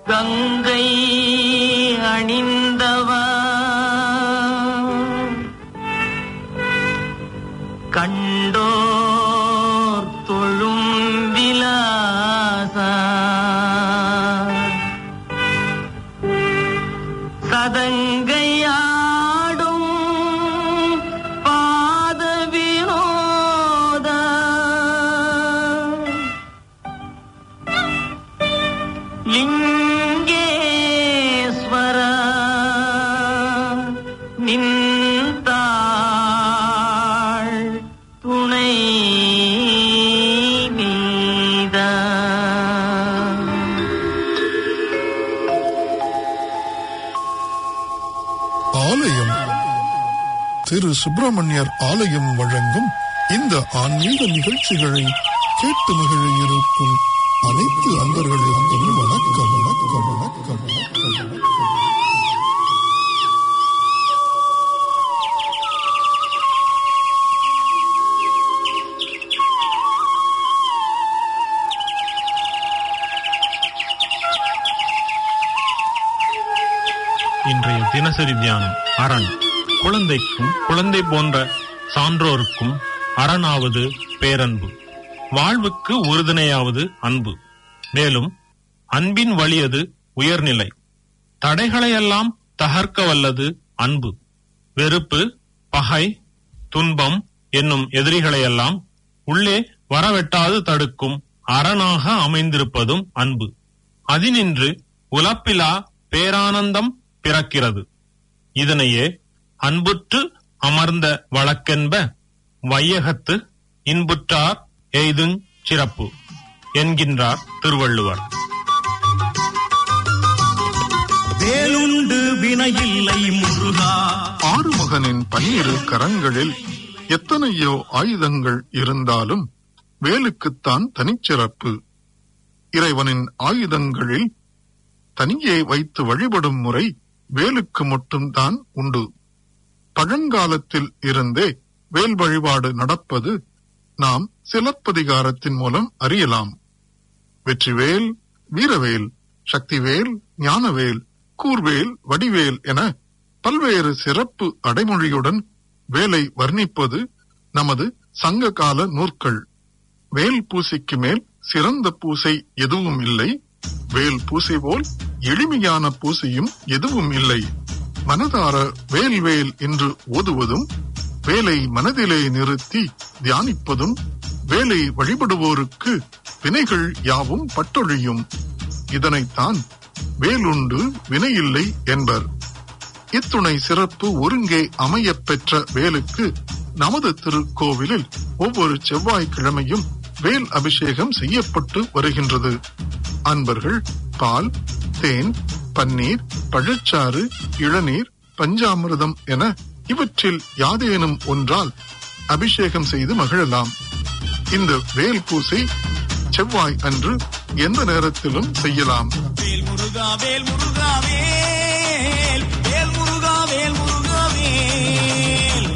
கங்கை அணிந்தவா கண்டோர் தொழும் விலாசா சதங்கையாடும் பாத வினோத லிங்கேஸ்வர நின்றாள் துணை நீதா ஆலயம் திரு சுப்பிரமணியர் ஆலயம் வழங்கும் இந்த ஆன்மீக நிகழ்ச்சிகளை கேட்டு மகிழ இருக்கும் அனைத்து அன்பர்களுக்கும் வணக்கம் வணக்கம் வணக்கம் வணக்கம் வணக்கம் இன்றைய தினசரி தியானம் அரண் குழந்தைக்கும் குழந்தை போன்ற சான்றோருக்கும் அரணாவது பேரன்பு வாழ்வுக்கு உறுதுணையாவது அன்பு மேலும் அன்பின் வழியது உயர்நிலை தடைகளையெல்லாம் தகர்க்க வல்லது அன்பு வெறுப்பு பகை துன்பம் என்னும் எதிரிகளையெல்லாம் உள்ளே வரவெட்டாது தடுக்கும் அரணாக அமைந்திருப்பதும் அன்பு அதினின்று உலப்பிலா பேரானந்தம் பிறக்கிறது இதனையே அன்புற்று அமர்ந்த வழக்கென்ப வையகத்து இன்புற்றார் எய்துஞ் சிறப்பு என்கின்றார் திருவள்ளுவர் வேலுண்டு வினையில்லை முருகா ஆறுமுகனின் பன்னிரு கரங்களில் எத்தனையோ ஆயுதங்கள் இருந்தாலும் வேலுக்குத்தான் தனிச்சிறப்பு இறைவனின் ஆயுதங்களில் தனியே வைத்து வழிபடும் முறை வேலுக்கு மட்டும்தான் உண்டு பழங்காலத்தில் இருந்தே வேல் வழிபாடு நடப்பது நாம் சிலப்பதிகாரத்தின் மூலம் அறியலாம் வெற்றிவேல் வீரவேல் சக்திவேல் ஞானவேல் கூர்வேல் வடிவேல் என பல்வேறு சிறப்பு அடைமொழியுடன் வேலை வர்ணிப்பது நமது சங்க கால நூற்கள் வேல் பூசைக்கு மேல் சிறந்த பூசை எதுவும் இல்லை வேல் பூசை போல் எளிமையான பூசையும் எதுவும் இல்லை மனதார வேல் வேல் என்று ஓதுவதும் வேலை மனதிலே நிறுத்தி தியானிப்பதும் வேலை வழிபடுவோருக்கு வினைகள் யாவும் பட்டொழியும் இதனைத்தான் வேலுண்டு வினையில்லை என்பர் இத்துணை சிறப்பு ஒருங்கே அமையப் பெற்ற வேலுக்கு நமது திருக்கோவிலில் ஒவ்வொரு செவ்வாய்க்கிழமையும் வேல் அபிஷேகம் செய்யப்பட்டு வருகின்றது அன்பர்கள் பால் தேன் பன்னீர் பழச்சாறு இளநீர் பஞ்சாமிர்தம் என இவற்றில் யாதேனும் ஒன்றால் அபிஷேகம் செய்து மகிழலாம் இந்த வேல் பூசை செவ்வாய் அன்று எந்த நேரத்திலும் செய்யலாம் வேல் முருகா வேல் முருகா வேல் வேல் முருகா வேல் முருகா வேல்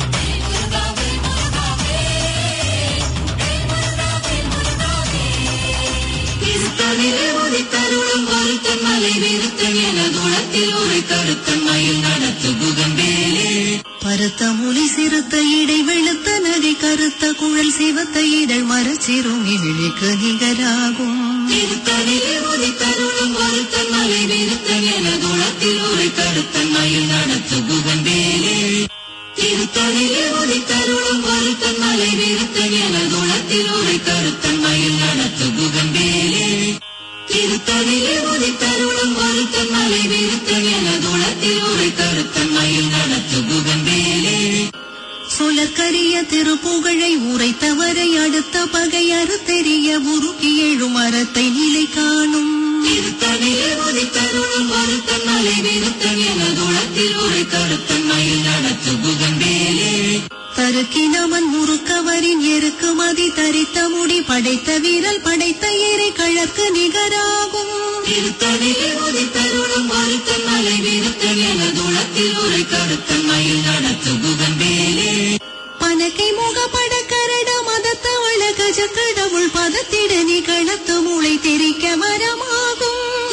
திருத்தணிலே உதித்தருளும் ஒருத்தன் மலை நிறுத்தன் என குணத்தில் ஒரு கருத்தன் மயில் நடத்து புகம்பேலே பருத்த மொழி சிறுத்த இடை வெளுத்த நதி கருத்த குழல் சிவத்த இதழ் மரச்சிறுமி விழிக்கு நிகராகும் திருத்தணிலே உதித்தருளும் ஒருத்தன் மலை நிறுத்தன் என குணத்தில் ஒரு கருத்தன் மயில் நடத்து புகம்பேலே திருத்தணிலே உதித்தருளும் ஒருத்தன் மலை நிறுத்தன் என குணத்தில் ஒரு கருத்தன் மயில் நடத்து புகம்பேலே திருத்தணிலே உதித்தருளும் ஒருத்தன் மலை நிறுத்தன் என குணத்தில் ஒரு கருத்தன் மயில் நடத்து புகம்பேலே சுழற்கரிய திருப்புகழை உரைத்தவரை அடுத்த பகை அறுத்தெறிய உருக்கி எழும் மரத்தை நிலை காணும் திருத்தணிலே உதித்தருளும் ஒருத்தன் மலை நிறுத்தன் என குணத்தில் ஒரு கருத்தன் மயில் நடத்து புகம்பேலே தருக்கினவன் முறுக்கவரின் எருக்கு மதி தரித்த முடி படைத்த வீரல் படைத்த ஏரை கழற்கு நிகராகும் திருத்தணிலே உதித்தருளும் ஒருத்தன் மலை நிறுத்தன் என குணத்தில் ஒரு கருத்தன் மயில் நடத்து புகம்பேலே பனக்கை முகப்பட கரட மதத்தவள கஜ கடவுள் பதத்திட நிகழத்து மூளை தெரிக்க மரமாகும்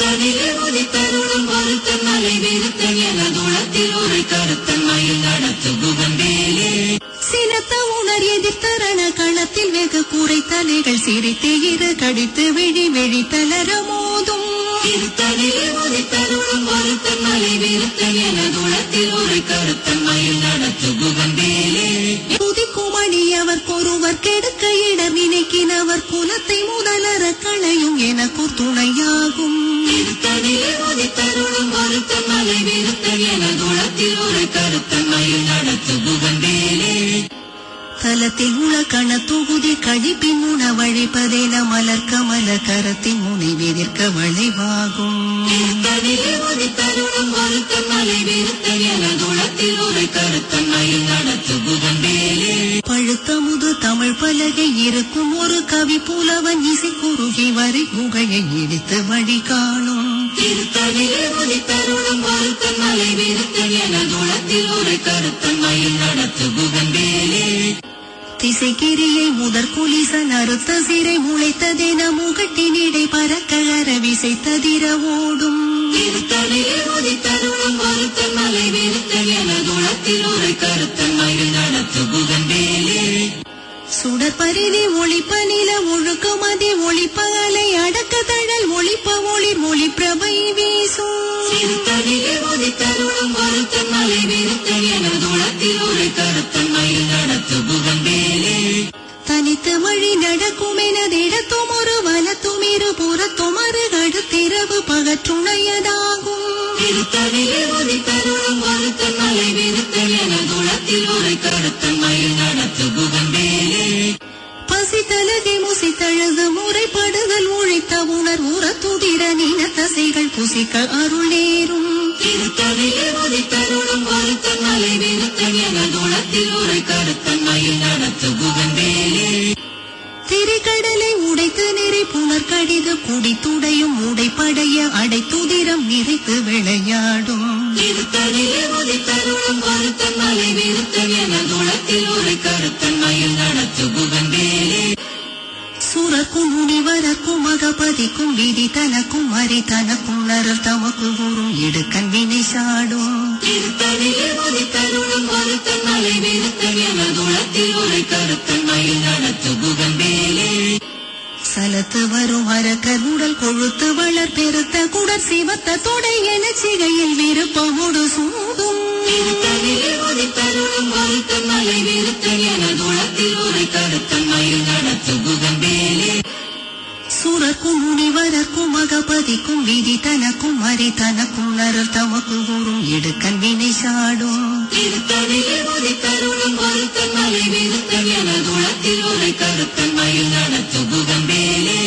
திருத்தணிலே உதித்தருளும் ஒருத்தன் மலை விருத்தன் என துளத்தில் ஒரு கருத்தன் மயில் நடத்து குகம்பேலே சினத்த உணர் எதிர்த்தரண களத்தில் வெகு கூரை தலைகள் சிரித்து இரு கடித்து விழி விழி தளர மோதும் திருத்தணிலே உதித்தருளும் ஒருத்தன் மலை விருத்தன் என துளத்தில் ஒரு கருத்தன் மயில் நடத்து குகம்பேலே துதிக்கும் அடியவர் ஒருவர் கெடுக்க இடர் நினைக்கினவர் குலத்தை முதலற களையும் எனக்கு துணையாகும் திருத்தணிலே உதித்தருளும் ஒருத்தன் மலை விருத்தன் என துளத்தில் ஒரு கருத்தன் மயில் நடத்து குகம்பேலே தலத்தில் உள கண தொகுதி கழிப்பின் உணவழிப்பதென மலர் கமல கரத்தின் முனை விதிர்க்க வளைவாகும் தருணம் ஒருத்தன் மலை விருத்தன் என துளத்தில் ஒரு கருத்தன் மயில் நடத்து குகம்பேலே பழுத்த முது தமிழ் பலகை இருக்கும் ஒரு கவி புலவன் இசை குறுகி வரை குகையை இடித்து வழி காணும் திருத்தணிலே ஒளி தருணம் ஒருத்தன் மலை விருத்தன் என துளத்தில் ஒரு கருத்தன் மயில் நடத்து குகம்பேலே திசைக்கிரியை முதற் குலிசன் அறுத்த சிறை முளைத்ததென முகட்டினிடை பறக்க அரவிசை ததிர ஓடும் திருத்தணிலே ஒளி தருணம் ஒருத்தன் மலை விருத்தன் என துளத்தில் ஒரு கருத்தன் மயில் நடத்து குகம்பேலே சுடற்பரிதி ஒளிப்ப நில ஒழுக்க மதி ஒளிப்ப அலை அடக்க தழல் ஒளிப்ப ஒளிர் ஒளி பிரபை வீசும் சிறுத்தனிலே ஒளி தருணம் வருத்தன் மலை விருத்தன் என துளத்தில் ஒரு கருத்தன் மயில் நடத்து புகம்பேலே தனித்து வழி நடக்கும் எனதிடத்தும் ஒரு வலத்தும் இரு புறத்தும் அரு கடுத்திரவு பகற்றுணையதாகும் திருத்தணிலே ஒளி தருணம் வருத்தன் மலை விருத்தன் என துளத்தில் ஒரு கருத்தன் மயில் நடத்து புகம்பேலே பசித்தலகை முசித்தழுது முறைப்படுதல் உழைத்த உணர் உற துதிர நின தசைகள் புசிக்க அருள் நேரும் திருத்தணிலே ஒளி தருணம் வருத்தன் மலை விருத்தன் என துளத்தில் ஒரு கருத்தன் மயில் நடத்து புகம்பேலே திரைக்கடலை உடைத்து நிறை புனர் கடிது குடி துடையும் உடைப்படைய அடைத்துதிரம் நிறைத்து விளையாடும் திருத்தணிலே ஒளி தருணம் வருத்தன் மலை விருத்தன் என துளத்தில் ஒரு கருத்தன் மயில் நடத்து புகம்பேலே சுரக்கும் முனிவரக்கும் மகபதிக்கும் விதி தனக்கும் மறி தனக்கும் நரல் தமக்கு கூறும் இடுக்கண் வினை சாடும் திருத்தணிலே ஒளி தருணம் வருத்தன் மலை விருத்தன் என துளத்தில் ஒரு கருத்தன் மயில் நடத்து புகம்பேலே சலத்து வரும் அரக்கர் உடல் கொழுத்து வளர் பெருத்த குடர் சிவத்த தொடை என சிகையில் விருப்பமுடு சூடும் திருத்தணிலே ஒளி தருணம் வருத்தன் மலை விருத்தன் என துளத்தில் ஒரு கருத்தன் மயில் நடத்து புகம்பேலே சுரக்கும் முனிவரக்கும் மகபதிக்கும் விதி தனக்கும் மறி தனக்கும் நரல் தமக்கு கூறும் இடுக்கண் வினை சாடும் திருத்தணிலே ஒளி தருணம் வருத்தன் மலை விருத்தன் என துளத்தில் ஒரு கருத்தன் மயில் நடத்து புகம்பேலே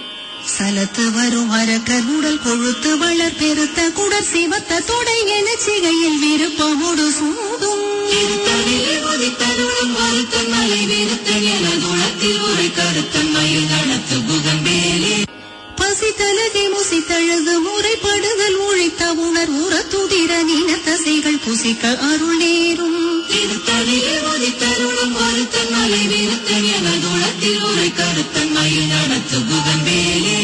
சலத்து வரும் அரக்கர் உடல் கொழுத்து வளர் பெருத்த குடர் சிவத்த தொடை என சிகையில் விருப்பமுடு சூடும் திருத்தணிலே ஒளி தருணம் வருத்தன் மலை விருத்தன் என துளத்தில் ஒரு கருத்தன் மயில் நடத்து புகம்பேலே பசித்தலகை முசித்தழுது முறைப்படுதல் உழைத்த உணர் உற துதிர நின தசைகள் புசிக்க அருள் நேரும் திருத்தணிலே ஒளி தருணம் வருத்தன் மலை விருத்தன் என துளத்தில் ஒரு கருத்தன் மயில் நடத்து புகம்பேலே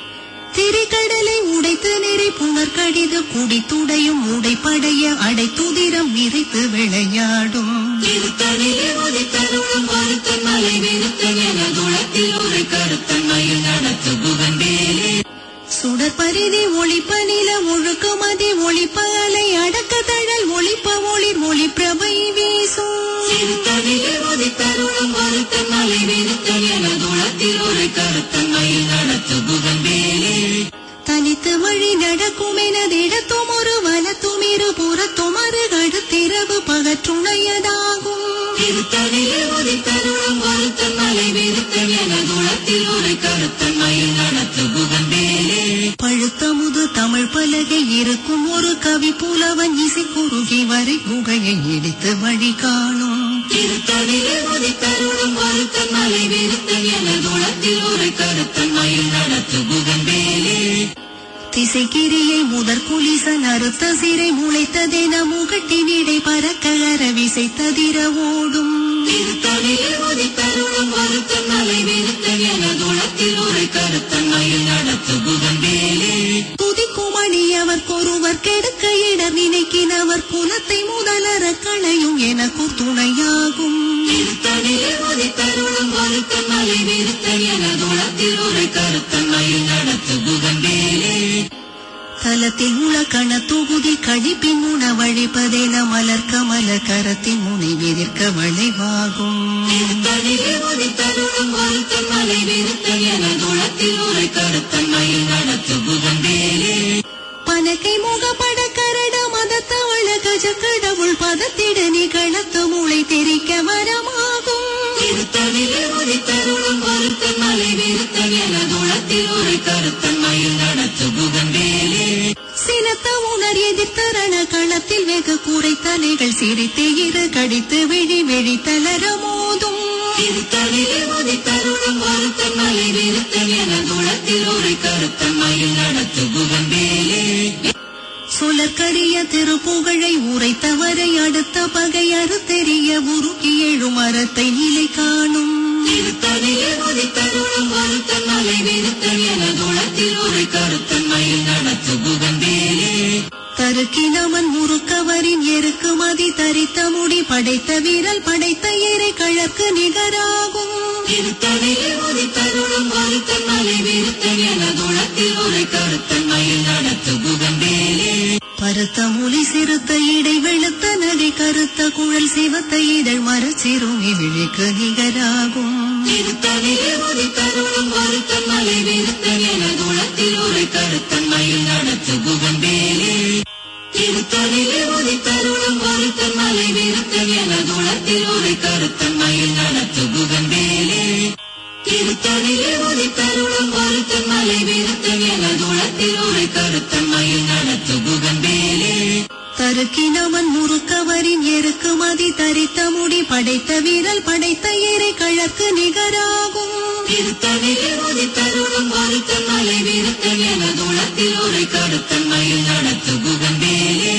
திரைக்கடலை உடைத்து நிறை புனர் கடிது குடி துடையும் உடைப்படைய அடைத்துதிரம் நிறைத்து விளையாடும் திருத்தணிலே ஒளி தருணம் வருத்தன் மலை விருத்தன் என துளத்தில் ஒரு கருத்தன் மயில் நடத்து புகம்பேலே சுடற்பரிதி ஒளிப்ப நில ஒழுக்க மதி ஒளிப்ப அலை அடக்க தழல் ஒளிப்ப ஒளிர் ஒளி பிரபை வீசும் திருத்தணிலே ஒளி தருணம் வருத்தன் மலை விருத்தன் என துளத்தில் ஒரு கருத்தன் மயில் நடத்து புகம்பேலே தனித்து வழி நடக்கும் எனதிடத்தும் ஒரு வலத்தும் இரு புறத்தும் அரு கடுத்திரவு பகற்றுணையதாகும் திருத்தணிலே ஒளி தருணம் வருத்தன் மலை விருத்தன் என துளத்தில் ஒரு கருத்தன் மயில் நடத்து புகம்பேலே பழுத்த முது தமிழ் பலகை இருக்கும் ஒரு கவி புலவன் இசை குறுகி வரை குகையை இடித்து வழி காணும் திருத்தணிலே ஒளி தருணம் வருத்தன் மலை விருத்தன் என துளத்தில் ஒரு கருத்தன் மயில் நடத்து புகம்பேலே திசைக்கிரியை முதற் குலிசன் அறுத்த சிறை முளைத்ததென முகட்டினிடை பறக்க அரவிசை ததிர ஓடும் திருத்தணிலே ஒளி தருணம் வருத்தன் மலை விருத்தன் என துளத்தில் ஒரு கருத்தன் மயில் நடத்து புகம்பேலே துதிக்கும் ஒருவர் கெடுக்க இடர் நினைக்கினவர் குலத்தை முதலற களையும் எனக்கு துணையாகும் திருத்தணிலே ஒரு தருணம் ஒருத்தன் மலை விருத்தன் என துளத்தில் ஒரு கருத்தன்மையில் நடத்து புகம்பேலே தலத்தில் உள்ள கண தொகுதி கழிப்பின் உணவழிப்பதென மலர் கமல கரத்தின் முனை விதிர்க்க வளைவாகும் திருத்தணிலே ஒரு தருணம் ஒருத்தன் மலை விருத்தன் என துளத்தில் ஒரு கருத்தன்மையில் நடத்து புகம்பேலே பனக்கை முகப்பட கரட மதத்தவள கஜ கடவுள் பதத்திட நிகழத்து மூளை தெரிக்க வரமாகும் திருத்தணிலே ஒரு தருணம் ஒருத்தன் மலை விருத்தன் என துளத்தில் ஒரு கருத்தன்மையில் நடத்து புகம்பேலே சினத்த உணர் எதிர்த்தரண களத்தில் வெகு கூரை தலைகள் சிரித்து இரு கடித்து விழி விழி தளர மோதும் திருத்தணிலே ஒரு தருணம் ஒருத்தன் மலை விருத்தன் என துளத்தில் ஒரு கருத்தன்மையில் நடத்து புகம்பேலே சுலக்கரிய திருப்புகழை உரைத்தவரை அடுத்த பகை அறுத்தெறிய உருக்கி எழும் மரத்தை நிலை காணும் திருத்தணிலே ஒரு தருணம் ஒருத்தன் மலை விருத்தன் என துளத்தில் ஒரு கருத்தன்மையில் நடத்து புகம்பேலே தருக்கினவன் முறுக்கவரின் எருக்கு மதி தரித்த முடி படைத்த வீரல் படைத்த ஏரை கழற்கு நிகராகும் திருத்தணிலே ஒரு தருணம் ஒருத்தன் மலை விருத்தன் என துளத்தில் ஒரு கருத்தன்மையில் நடத்து புகம்பேலே பருத்த மொழி சிறுத்த இடை வெளுத்த நகை கருத்த குழல் சிவத்த இதழ் மரச்சிறுமி விழிக்கு நிகராகும் திருத்தணிலே ஒரு தருணம் ஒருத்தன் மலை விருத்தன் என துளத்தில் ஒரு கருத்தன்மையில் நடத்து புகம்பேலே திருத்தணிலே ஒரு தருணம் ஒருத்தன் மலை விருத்தன் என துளத்தில் ஒரு கருத்தன்மையில் நடத்து புகம்பேலே திருத்தணிலே ஒரு தருணம் ஒருத்தன் மலை விருத்தன் என துளத்தில் ஒரு கருத்தன்மையில் நடத்து புகம்பேலே தருக்கினவன் முறுக்கவரின் எருக்கு மதி தரித்த முடி படைத்த வீரல் படைத்த ஏரை கழற்கு நிகராகும் திருத்தணிலே ஒரு தருணம் ஒருத்தன் மலை விருத்தன் என துளத்தில் ஒரு கருத்தன்மையில் நடத்து புகம்பேலே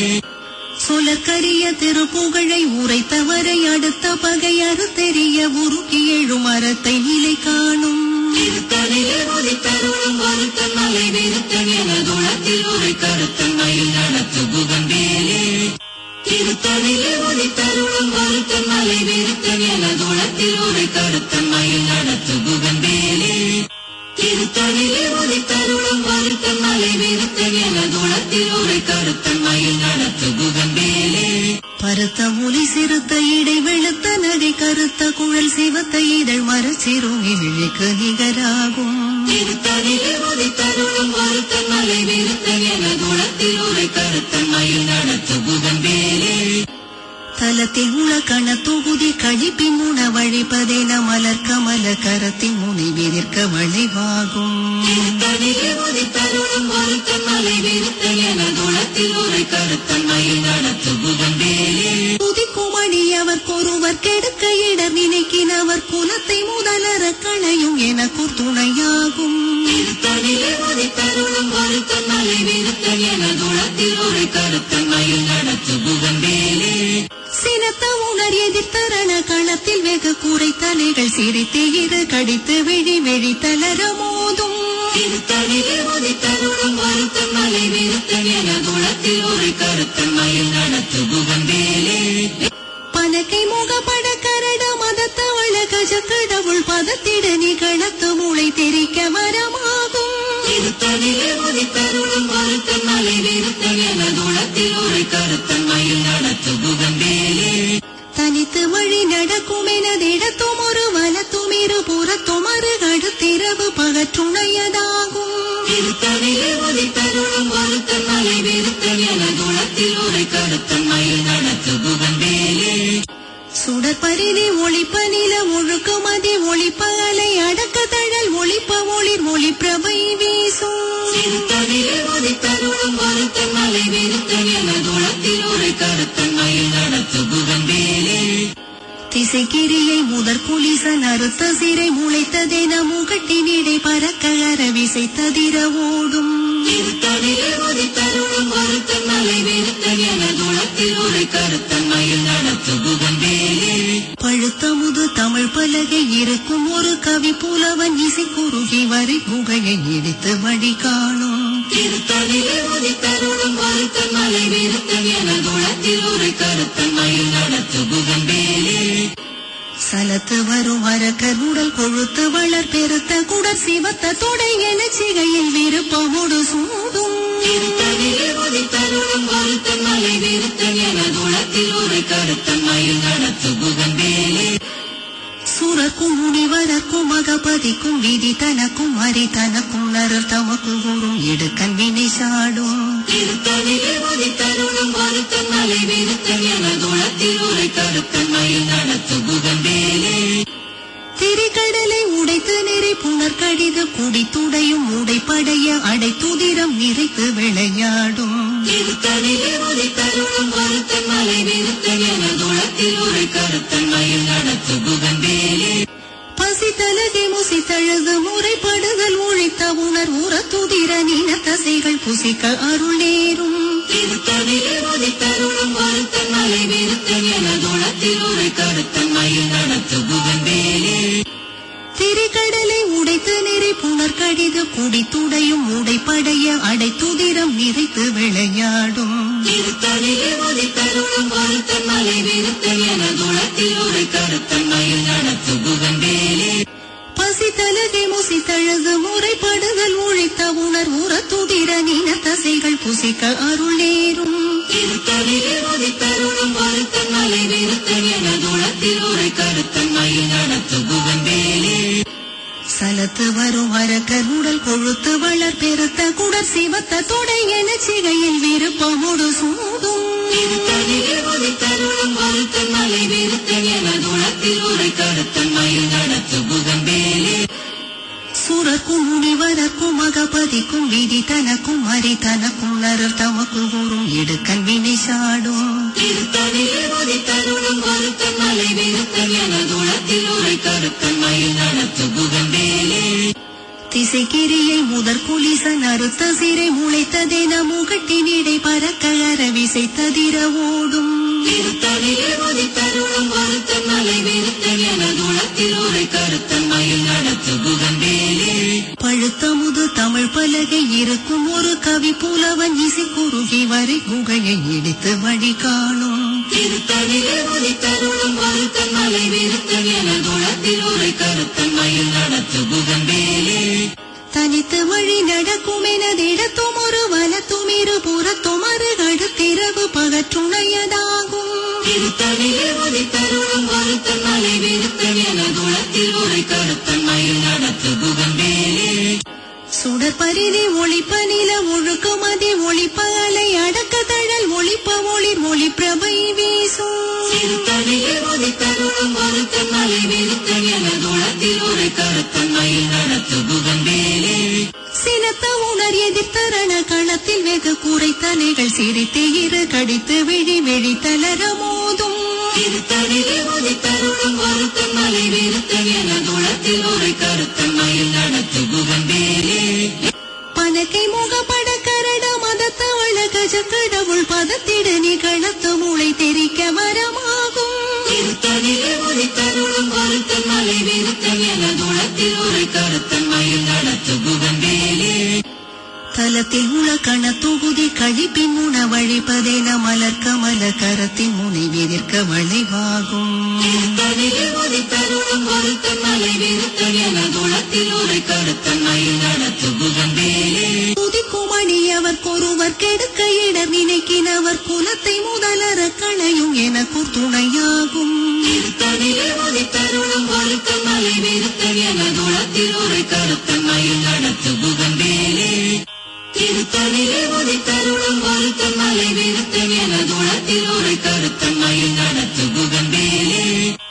சுலக்கரிய திருப்புகழை உரைத்தவரை அடுத்த பகை அறுத்தெறிய உருக்கி எழும் மரத்தை நிலை காணும் திருத்தணிலே ஒரு தருணம் ஒருத்தன் மலை விருத்தன் என துளத்தில் ஒரு கருத்தன்மையில் நடத்து புகம்பேலே திருத்தணிலே ஒரு தருணம் ஒருத்தன் மலை விருத்தன் என துளத்தில் ஒரு கருத்தன்மையில் நடத்து புகம்பேலே திருத்தணிலே ஒரு தருணம் ஒருத்தன் மலை விருத்தன் என துளத்தில் ஒரு கருத்தன்மையில் நடத்து புகம்பேலே பருத்த மொழி சிறுத்த இடை வெளுத்த நகை கருத்த குழல் சிவத்த இதழ் மரச்சிறுமி விழிக்கு நிகராகும் திருத்தணிலே ஒரு தருணம் ஒருத்தன் மலை விருத்தன் என துளத்தில் ஒரு கருத்தன்மையில் நடத்து புகம்பேலே தலத்தில் உள்ள கண தொகுதி கழிப்பின் உணவழிப்பதென மலர் கமல கரத்தின் முனை விதிர்க்க வளைவாகும் திருத்தணிலே ஒரு தருணம் ஒருத்தன் மலை விருத்தன் என துளத்தில் ஒரு கருத்தன்மையில் நடத்து புகம்பேலே புதிக்குமணி அவர் ஒருவர் கெடுக்க இடர் நினைக்கினவர் குலத்தை முதலற களையும் எனக்கு துணையாகும் திருத்தணிலே ஒரு தருணம் ஒருத்தன் மலை விருத்தன் என துளத்தில் ஒரு கருத்தன்மையில் நடத்து புகம்பேலே சினத்த உணர் எதிர்த்தரண களத்தில் வெகு கூரை தலைகள் சிரித்து இரு கடித்து விழி விழி தளர மோதும் திருத்தணிலே ஒரு தருணம் ஒருத்தன் மலை விருத்தன் என துளத்தில் ஒரு கருத்தன்மையில் நடத்து புகம்பேலே பனக்கை முகப்பட கரட மதத்தவள கஜ கடவுள் பதத்திட நிகழத்து மூளை தெரிக்க வரமாகும் திருத்தணிலே ஒரு தருணம் ஒருத்தன் மலை விருத்தன் என துளத்தில் ஒரு கருத்தன்மையில் நடத்து புகம்பேலே தனித்து வழி நடக்கும் எனதிடத்தும் ஒரு வலத்தும் இரு புறத்தும் அரு அடுத்திரவு பகற்றுணையதாகும் திருத்தணிலே ஒரு தருணம் ஒருத்தன் மலை விருத்தன் என துளத்தில் ஒரு கருத்தன்மையில் நடத்து புகம்பேலே சுடற்பரிதி ஒளிப்ப நில ஒழுக்க மதி ஒளிப்ப அலை அடக்க தழல் ஒளிப்ப ஒளிர் ஒளிப்பிரபை வீசும் திருத்தணிலே ஒரு தருணம் ஒருத்தன் மலை விருத்தன் என துளத்தில் ஒரு கருத்தன்மையில் நடத்து புகம்பேலே திசைக்கிரியை முதற் குலிசன் அறுத்த சிறை முளைத்ததென முகட்டினிடை பறக்க அரவிசை ததிர ஓடும் திருத்தணிலே ஒரு தருணம் ஒருத்தன் மலை விருத்தன் என துளத்தில் ஒரு கருத்தன்மையில் நடத்து புகம்பேலே பழுத்த முது தமிழ் பலகை இருக்கும் ஒரு கவி புலவன் இசை குறுகி வரை புகையை இடித்து வழி காணும் திருத்தணிலே ஒரு தருணம் ஒருத்தன் மலை விருத்தன் என குளத்தில் ஒரு கருத்தன் மயில் நடத்து புகம்பேலே சலத்து வரும் அரக்கர் உடல் கொழுத்து வளர் பெருத்த குடர் சிவத்த தொடை என சிகையில் விருப்பமுடு சூடும் தருணம் வருத்தன் மலை விருத்தன் என குளத்தில் ஒரு கருத்தன் மயில் நடத்து புகம்பேலே சுரக்கும் முனிவரக்கும் மகபதிக்கும் விதி தனக்கும் அரி தனக்கும் நரர் தமக்கு கூறும் இடுக்கண் வினை சாடும் தருணம் வருத்தன் மலை விருத்தன் என குளத்தில் ஒரு கருத்தன் மயில் நடத்து புகம்பேலே திரிகடலை உடைத்து நெறி புனர் கடிது குடி துடையும் உடைப்படைய அடைத்துதிரம் நிறைத்து விளையாடும் தருணம் வருத்தன் மலை விருத்தன் என குளத்தில் ஒரு கருத்தன் மயில் நடத்து புகம்பேலே பசி தலகை முசி தழுது முறைப்படுதல் ஒழித்த உணர் உற துதிர நீன தசைகள் புசிக்க அருள் நேரும் தருணம் வருத்தன் மலை விருத்தன் என குளத்தில் ஒரு கருத்தன் மயில் நடத்து புகம்பேலே திரிகடலை உடைத்து நெறி புனர் கடிது குடி துடையும் உடைப்படைய அடைத்துதிரம் நிறைத்து விளையாடும் தருணம் வருத்தன் மலை விருத்தன் என குளத்தில் ஒரு கருத்தன் மயில் நடத்து புகம்பேலே பசி தலகை முசி தழுது முறைப்படுதல் ஒழித்த உணர் உற துதிர நீன தசைகள் புசிக்க அருள் நேரும் தருணம் வருத்தன் மலை விருத்தன் என குளத்தில் ஒரு கருத்தன் மயில் நடத்து புகம்பேலே சலத்து வரும் அரக்கர் உடல் கொழுத்து வளர் பெருத்த குடர் சிவத்த தொடை என சிகையில் விருப்பமுடு சூடும் தருணம் வருத்தன் மலை விருத்தன் என குளத்தில் ஒரு கருத்தன் மயில் நடத்து புகம்பேலே சுரக்கும் முனிவரக்கும் மகபதிக்கும் விதி தனக்கும் அரி தனக்கும் நரர் தமக்கு கூறும் இடுக்கண் வினை சாடும் தருணம் வருத்தன் மலை விருத்தன் என குளத்தில் ஒரு கருத்தன் மயில் நடத்து புகம்பேலே திசைக்கிரியை முதற் குலிசன் அறுத்த சிறை முளைத்ததென முகட்டினிடை பறக்க அரவிசை ததிர ஓடும் தருணம் வருத்தன் மலை விருத்தன் என குளத்தில் ஒரு கருத்தன் மயில் நடத்து புகம்பேலே பழுத்த முது தமிழ் பலகை இருக்கும் ஒரு கவி புலவன் இசை குறுகி வரை குகையை இடித்து வழி காணும் தருணம் வருத்தன் மலை விருத்தன் என குளத்தில் ஒரு கருத்தன் மயில் நடத்து புகம்பேலே தனித்து வழி நடக்கும் எனதிடத்தும் ஒரு வலத்தும் இரு புறத்தும் அருகடுத்திரவு பகற்றுணையதாகும் தருணம் வருத்தன் மலை விருத்தன் என குளத்தில் ஒரு கருத்தன் மயில் நடத்து புகம்பேலே சுடர் பரிதி ஒளிப்ப நில ஒழுக்க மதி ஒளிப்ப அலை அடக்க தழல் ஒளிப்ப ஒளிர் ஒளி பிரபை வீசும் தருணம் வருத்தன் மலை விருத்தன் என குளத்தில் ஒரு கருத்தன் மயில் நடத்து புகம்பேலே சினத்த உணர் எதிர்த்தரண களத்தில் வெகு கூரை தலைகள் சிரித்து இரு கடித்து விழி விழி தளர மோதும் தருணம் வருத்தன் மலை விருத்தன் என குளத்தில் ஒரு கருத்தன் மயில் நடத்து புகம்பேலே பனக்கை முகப்பட கரட மதத்தவள கஜ கடவுள் பதத்திடு நிகழத்து மூளை தெரிக்க வரமாகும் தருணம் வருத்தன் மலை விருத்தன் என குளத்தில் ஒரு கருத்தன் மயில் நடத்து புகம்பேலே தலத்தில் உள்ள கண தொகுதி கழிப்பின் உண வழிப்பதென மலர் கமல கரத்தின் முனை எதிர்க்க வளைவாகும் தருணம் வருத்தன் மலை விருத்தன் என குளத்தில் ஒரு கருத்தன் மயில் நடத்து புகம்பேலே துதிக்குமணி அவர் கொருவர் கெடுக்க இடர் நினைக்கினவர் குலத்தை முதலற களையும் எனக்கு துணையாகும் தருணம் வருத்தன் மலை விருத்தன் என குளத்தில் ஒரு கருத்தன் மயில் நடத்து புகம்பேலே தருணம் வருத்தன் மலை விருத்தன் என குளத்தில் ஒரு கருத்தன் மயில் நடத்து புகம்பேலே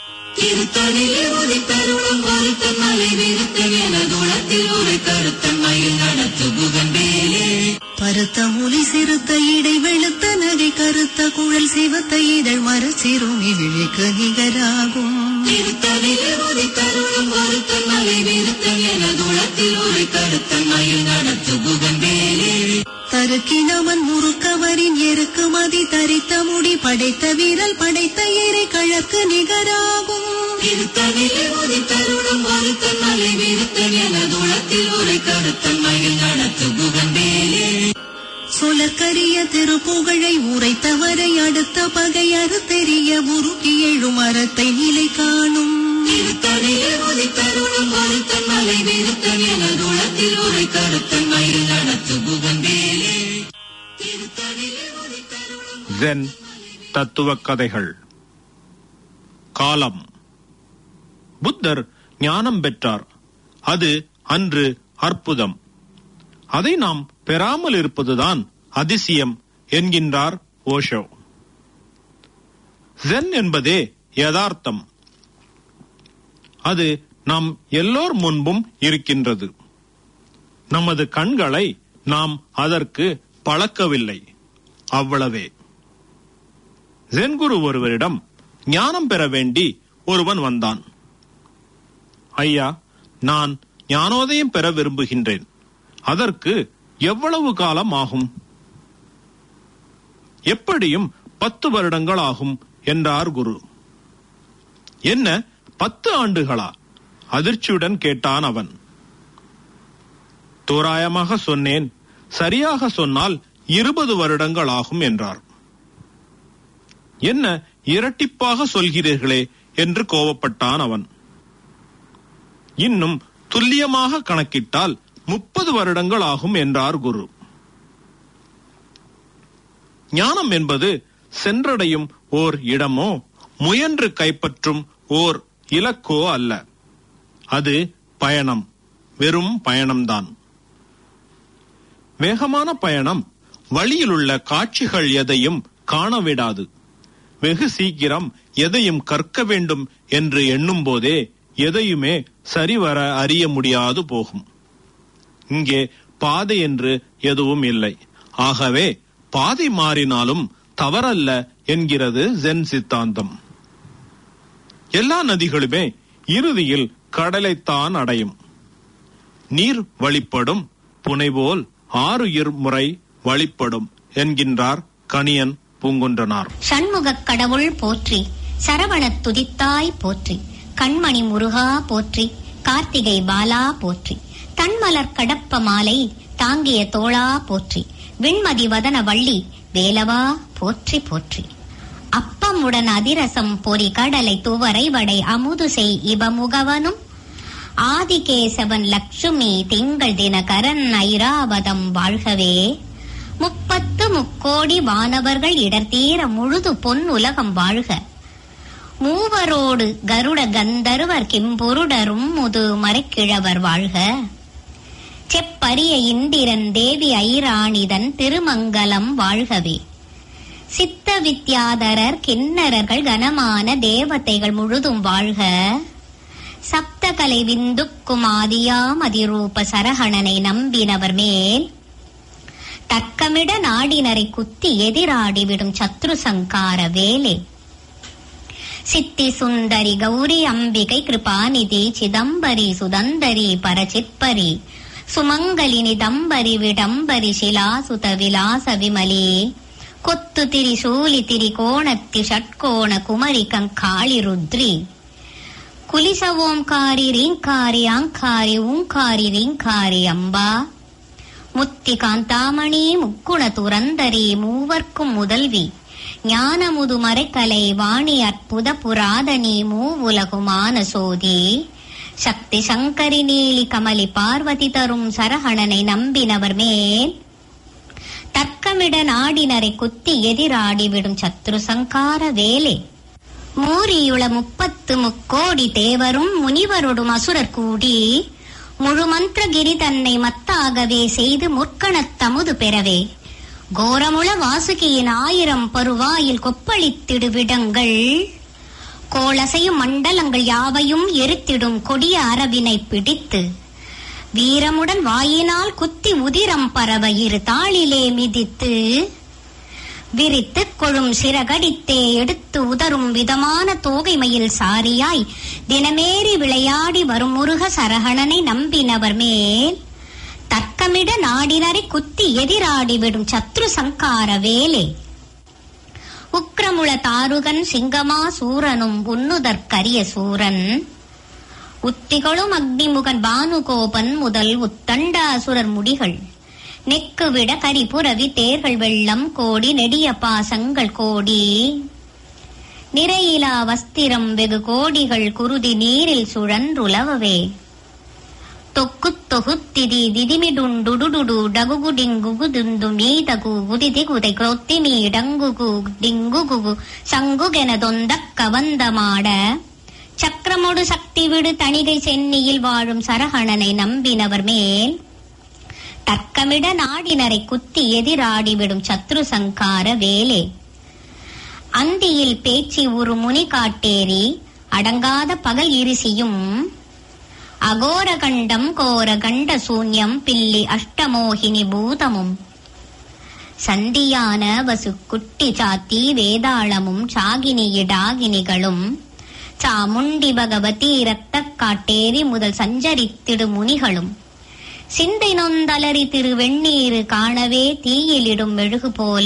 தருணம் வருத்தன் மலை விருத்தன் என குளத்தில் ஒரு கருத்தன் மயில் நடத்து புகம்பேலே பருத்த மொழி சிறுத்த இடை வெளுத்த நகை கருத்த குழல் சிவத்த இதழ் மர சிறுமி விழிக்கு நிகராகும் தருணம் வருத்தன் மலை விருத்தன் என குளத்தில் ஒரு கருத்தன் மயில் நடத்து புகம்பேலே தருக்கினவன் முறுக்கவரின் எருக்கு மதி தரித்த முடி படைத்த வீரல் படைத்த ஏரை கழக்கு நிகராகும் தருணம் வருத்தன் மலை விருத்தன் என குளத்தில் ஒரு கருத்தன் மயில் நடத்து புகம்பேலே சொலக்கரிய திருப்புகழை உரைத்தவரை அடுத்த பகை அறுத்தெறிய உருக்கி எழும் அறத்தை நிலை காணும் திருத்தணியில் உதித்தருளும் ஒருத்தன் மலை விருத்தன் எனது உளத்தில் உரை கருத்தன் மயில் நடத்து புகந்தேலே திருத்தணியில் உதித்தருளும் ஜென் தத்துவ கதைகள் காலம் புத்தர் ஞானம் பெற்றார் அது அன்று அற்புதம் அதை நாம் பெறாமல் இருப்பதுதான் அதிசயம் என்கின்றார் ஓஷோ ஜென் என்பதே யதார்த்தம் அது நாம் எல்லோர் முன்பும் இருக்கின்றது நமது கண்களை நாம் அதற்கு பழக்கவில்லை அவ்வளவே ஜென் குரு ஒருவரிடம் ஞானம் பெற வேண்டி ஒருவன் வந்தான் ஐயா நான் ஞானோதயம் பெற விரும்புகின்றேன் அதற்கு எவ்வளவு காலம் ஆகும் எப்படியும் பத்து வருடங்கள் ஆகும் என்றார் குரு என்ன பத்து ஆண்டுகளா அதிர்ச்சியுடன் கேட்டான் அவன் தோராயமாக சொன்னேன் சரியாக சொன்னால் இருபது வருடங்கள் ஆகும் என்றார் என்ன இரட்டிப்பாக சொல்கிறீர்களே என்று கோபப்பட்டான் அவன் இன்னும் துல்லியமாக கணக்கிட்டால் முப்பது வருடங்கள் ஆகும் என்றார் குரு ஞானம் என்பது சென்றடையும் ஓர் இடமோ முயன்று கைப்பற்றும் ஓர் இலக்கோ அல்ல அது பயணம் வெறும் பயணம்தான் வேகமான பயணம் வழியிலுள்ள காட்சிகள் எதையும் காணவிடாது வெகு சீக்கிரம் எதையும் கற்க வேண்டும் என்று எண்ணும் போதே எதையுமே சரிவர அறிய முடியாது போகும் இங்கே பாதை என்று எதுவும் இல்லை ஆகவே பாதை மாறினாலும் தவறல்ல என்கிறது ஜென் சித்தாந்தம் எல்லா நதிகளுமே இறுதியில் கடலைத்தான் அடையும் நீர் வழிப்படும் புனைபோல் ஆறு முறை வழிப்படும் என்கின்றார் கணியன் பூங்குன்றனார் சண்முகக் கடவுள் போற்றி சரவணத் துதித்தாய் போற்றி கண்மணி முருகா போற்றி கார்த்திகை பாலா போற்றி தன்மலர் கடப்ப மாலை தாங்கிய தோளா போற்றி விண்மதி வதன வள்ளி வேலவா போற்றி போற்றி அப்பமுடன் அதிரசம் பொறி கடலை துவரை வடை அமுது செய் இபமுகவனும் ஆதிகேசவன் லட்சுமி திங்கள் தினகரன் ஐராவதம் வாழ்கவே முப்பத்து முக்கோடி வானவர்கள் இடர்தீர முழுது பொன் உலகம் வாழ்க மூவரோடு கருட கந்தர்வர் கிம்பொருடரும் முது மறைக்கிழவர் வாழ்க செப்பரிய இந்திரன் தேவி ஐராணிதன் திருமங்கலம் வாழ்கவே சித்த வித்யாதரர் கிண்ணறர்கள் கனமான தேவதைகள் முழுதும் வாழ்க சப்தகலை விந்துக்கும் ஆதியாம் அதிரூப சரகணனை நம்பினவர் மேல் தக்கமிட நாடினரை குத்தி எதிராடிவிடும் சத்ரு சங்கார வேலே சித்தி சுந்தரி கௌரி அம்பிகை கிருபாநிதி சிதம்பரி சுதந்தரி பரசிற்பரி சுமங்கலினி தம்பரி விடம்பரி சிலாசுத விலாச விமலி கொத்து திரி சூலி திரி கோணத்தி ஷட்கோண குமரி கங்காளி ருத்ரி குலிச ஓம்காரி ரீங்காரி ஆங்காரி ஊங்காரி ரீங்காரி அம்பா முத்தி காந்தாமணி முக்குண துரந்தரி மூவர்க்கும் முதல்வி ஞானமுது மறைக்கலை வாணி அற்புத புராதனி மூவுலகுமான சோதி சக்தி சங்கரி நீலி கமலி பார்வதி தரும் சரகணனை நம்பினவர் மேல் தர்க்கமிட நாடினரை குத்தி எதிராடிவிடும் சத்ரு சங்கார வேலே மூரியுள முப்பத்து முக்கோடி தேவரும் முனிவரொடும் அசுரர் கூடி முழு மந்திரகிரி தன்னை மத்தாகவே செய்து முற்கணத் தமுது பெறவே கோரமுள வாசுகியின் ஆயிரம் பருவாயில் கொப்பளித்திடுவிடங்கள் கோளசையும் மண்டலங்கள் யாவையும் எரித்திடும் கொடிய அரவினை பிடித்து வீரமுடன் வாயினால் குத்தி உதிரம் பரவ இரு தாளிலே மிதித்து விரித்து கொழும் சிறகடித்தே எடுத்து உதரும் விதமான தோகைமையில் சாரியாய் தினமேறி விளையாடி வரும் முருக சரகணனை நம்பினவர் மேல் தர்க்கமிட நாடினரை குத்தி எதிராடிவிடும் சத்ரு சங்கார வேலே உக்ரமுள தாருகன் சிங்கமா சூரனும் உன்னுதற்கரிய சூரன் உத்திகளும் அக்னிமுகன் பானுகோபன் முதல் உத்தண்டாசுரர் முடிகள் நெக்குவிட கரிபுரவி தேர்கள் வெள்ளம் கோடி நெடிய பாசங்கள் கோடி நிறையிலா வஸ்திரம் வெகு கோடிகள் குருதி நீரில் சுழன்றுலவவே தொக்குத் தொகுத்திதி திதிமிடுண்டுடுடு ಡಗುಗುಡಿಂಗುಗುದುಂದು ಮೀದಗು ಗುದಿದಿಗುದೆ ಕ್ರೊತ್ತಿಮಿ ಡಂಗುಗು ಡಿಂಗುಗುಗು சங்குகெனதொந்தக்க வந்த மாட சக்கரமொடு சக்தி விடு தணிகை சென்னியில் வாழும் சரகணனை நம்பினவர் மேல் தர்க்கமிட நாடினரை குத்தி எதிராடிவிடும் சத்ரு சங்கார வேலே அந்தியில் பேச்சு ஒரு முனி காட்டேரி அடங்காத பகல் இருசியும் அகோர கண்டம் கோர கண்ட சூன்யம் பில்லி அஷ்டமோகினி பூதமும் சந்தியான வசு குட்டி சாத்தி வேதாளமும் சாகினியிடாகினிகளும் சாமுண்டி பகவதி இரத்தக் காட்டேரி முதல் சஞ்சரித்திடு முனிகளும் சிந்தை நொந்தலரி திருவெண்ணீரு காணவே தீயிலிடும் மெழுகு போல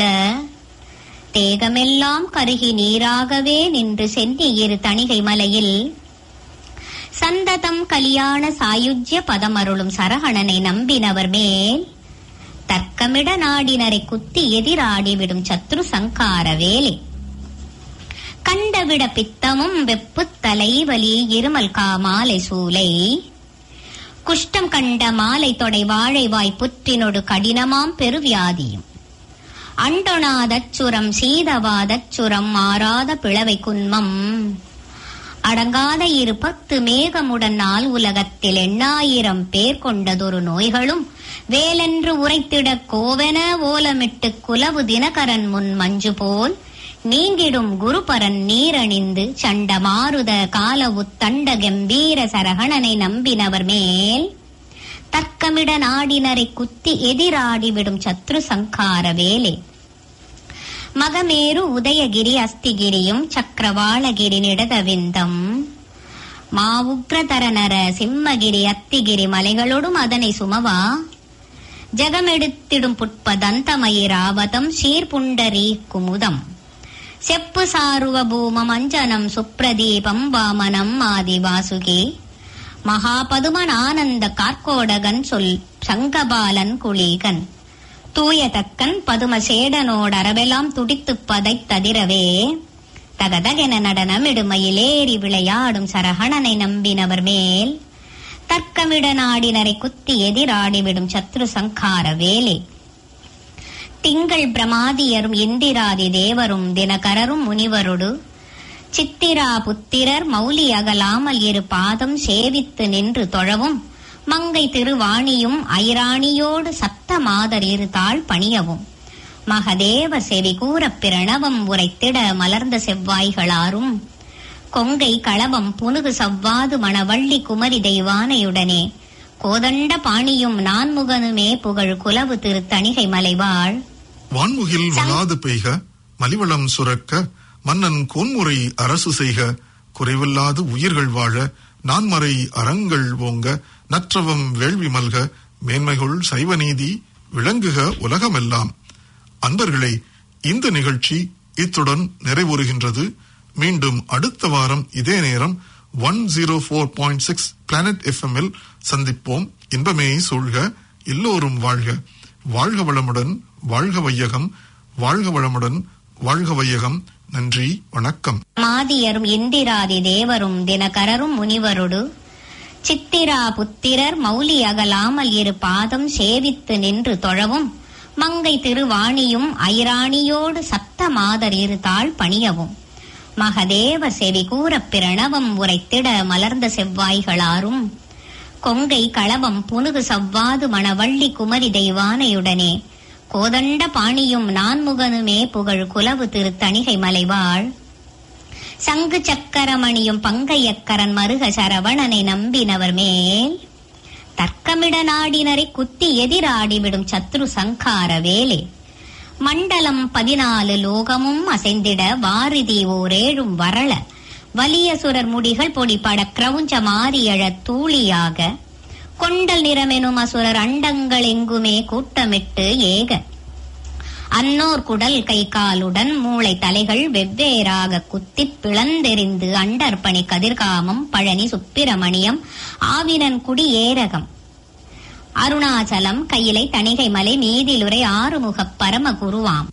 தேகமெல்லாம் கருகி நீராகவே நின்று சென்னியிரு தணிகை மலையில் சந்ததம் கலியாண சாயுஜ்ய பதமருளும் சரகணனை நம்பினவர் மேல் தர்க்கமிட நாடினரை குத்தி எதிராடிவிடும் சத்ரு சங்கார வேலை கண்டவிட பித்தமும் வெப்புத் தலைவலி இருமல் காமாலை சூலை குஷ்டம் கண்ட மாலை தொடை வாழைவாய் புற்றினொடு கடினமாம் பெருவியாதியும் அண்டொணாதச்சுரம் சீதவாதச்சுரம் மாறாத பிளவை குன்மம் அடங்காத இரு பத்து மேகமுடன் நாள் உலகத்தில் எண்ணாயிரம் பேர் கொண்டதொரு நோய்களும் வேலென்று உரைத்திட கோவென ஓலமிட்டு குலவு தினகரன் முன் மஞ்சு போல் நீங்கிடும் குருபரன் நீரணிந்து சண்ட மாருத காலவு தண்ட கம்பீர சரகணனை நம்பினவர் மேல் தர்க்கமிட நாடினரை குத்தி எதிராடிவிடும் சத்ரு சங்கார வேலே மகமேரு உதயகிரி அஸ்திகிரியும் சக்கரவாளகிரி நிடதவிந்தம் மாவுக்ரதரநர சிம்மகிரி அத்திகிரி மலைகளோடும் அதனை சுமவா ஜகமெடுத்திடும் புட்பதந்தமயிராவதம் சீர்புண்டரீ குமுதம் செப்பு சாருவ பூமம் அஞ்சனம் சுப்ரதீபம் வாமனம் ஆதி வாசுகி மகாபதுமன் ஆனந்த கார்கோடகன் சொல் சங்கபாலன் குளீகன் தூயதக்கன் பதுமசேடனோட அரவெல்லாம் துடித்துப் பதைத்ததிரவே தகதகென நடனமிடுமையிலேறி விளையாடும் சரகணனை நம்பினவர் மேல் தர்க்கமிட நாடினரை குத்தி எதிராடிவிடும் சத்ரு சங்கார வேலே திங்கள் பிரமாதியரும் இந்திராதி தேவரும் தினகரரும் முனிவருடு சித்திரா புத்திரர் மௌலி அகலாமல் இரு பாதம் சேவித்து நின்று தொழவும் மங்கை திருவாணியும் ஐராணியோடு சத்த மாதர் இருதாள் பணியவும் மகதேவ செவி கூறப் பிரணவம் உரைத்திட மலர்ந்த செவ்வாய்களாரும் கொங்கை களவம் புனுகு சவ்வாது மணவள்ளி குமரி தெய்வானையுடனே கோதண்ட பாணியும் நான்முகனுமே புகழ் குலவு திருத்தணிகை மலைவாள் வான்முகில் வளாது பெய்க மலிவளம் சுரக்க மன்னன் கோன்முறை அரசு செய்க குறைவில்லாது உயிர்கள் வாழ நான்மறை அறங்கள் ஓங்க நற்றவம் வேள்வி மல்க மேன்மைகுள் சைவநீதி விளங்குக உலகமெல்லாம் அன்பர்களே இந்த நிகழ்ச்சி இத்துடன் நிறைவுறுகின்றது மீண்டும் அடுத்த வாரம் இதே நேரம் one zero four point six planet எஃப்எம்மில் சந்திப்போம் இன்பமே சூழ்க எல்லோரும் வாழ்க வாழ்க வளமுடன் வாழ்க வையகம் வாழ்க வளமுடன் வாழ்க வையகம் நன்றி வணக்கம் மாதியரும் இந்திராதி தேவரும் தினகரரும் முனிவருடு சித்திரா புத்திரர் மௌலி அகலாமல் இரு பாதம் சேவித்து நின்று தொழவும் மங்கை திருவாணியும் ஐராணியோடு சத்த மாதர் இருதாள் பணியவும் மகதேவ செவி கூறப் பிரணவம் உரைத்திட மலர்ந்த செவ்வாய்களாரும் கொங்கை களவம் புனுகு சவ்வாது மணவள்ளி குமரி தெய்வானையுடனே கோதண்ட பாணியும் நான்முகனுமே புகழ் குலவு திருத்தணிகை மலைவாள் சங்கு சக்கரமணியும் பங்கையக்கரன் மருக சரவணனை நம்பினவர் மேல் தர்க்கமிட நாடினரை குத்தி எதிராடிவிடும் சத்ரு சங்கார வேலே மண்டலம் பதினாலு லோகமும் அசைந்திட வாரிதி ஓரேழும் வரள வலியசுரர் முடிகள் பொடிபட கிரவுஞ்ச மாரியழ தூளியாக கொண்டல் நிறமெனும் அசுரர் அண்டங்கள் எங்குமே கூட்டமிட்டு ஏக அன்னோர் குடல் கை காலுடன் மூளை தலைகள் வெவ்வேறாக குத்திப் பிளந்தெறிந்து அண்டர்பணி கதிர்காமம் பழனி சுப்பிரமணியம் ஆவினன் குடி ஏரகம் அருணாச்சலம் கையிலை தணிகை மலை மீதிலுரை ஆறுமுகப் பரம குருவாம்